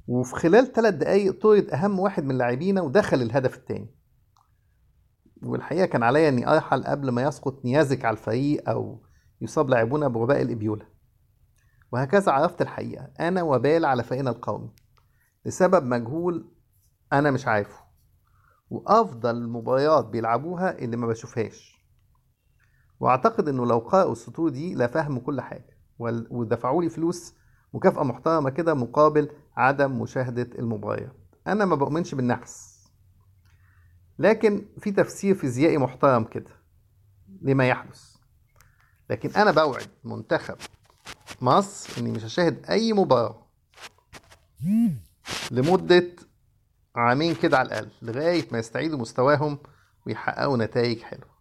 وفي خلال ثلاث دقايق طرد اهم واحد من لاعبينا ودخل الهدف الثاني والحقيقه كان عليا اني ارحل قبل ما يسقط نيازك على الفريق او يصاب لاعبونا بوباء الابيولا وهكذا عرفت الحقيقه انا وبال على فريقنا القومي لسبب مجهول انا مش عارفه وافضل المباريات بيلعبوها اللي ما بشوفهاش واعتقد انه لو قرأوا السطور دي لفهموا كل حاجه وال- ودفعوا لي فلوس مكافأة محترمة كده مقابل عدم مشاهدة المباريات أنا ما بؤمنش بالنحس لكن في تفسير فيزيائي محترم كده لما يحدث لكن أنا بوعد منتخب مصر إني مش هشاهد أي مباراة لمدة عامين كده على الأقل لغاية ما يستعيدوا مستواهم ويحققوا نتائج حلوة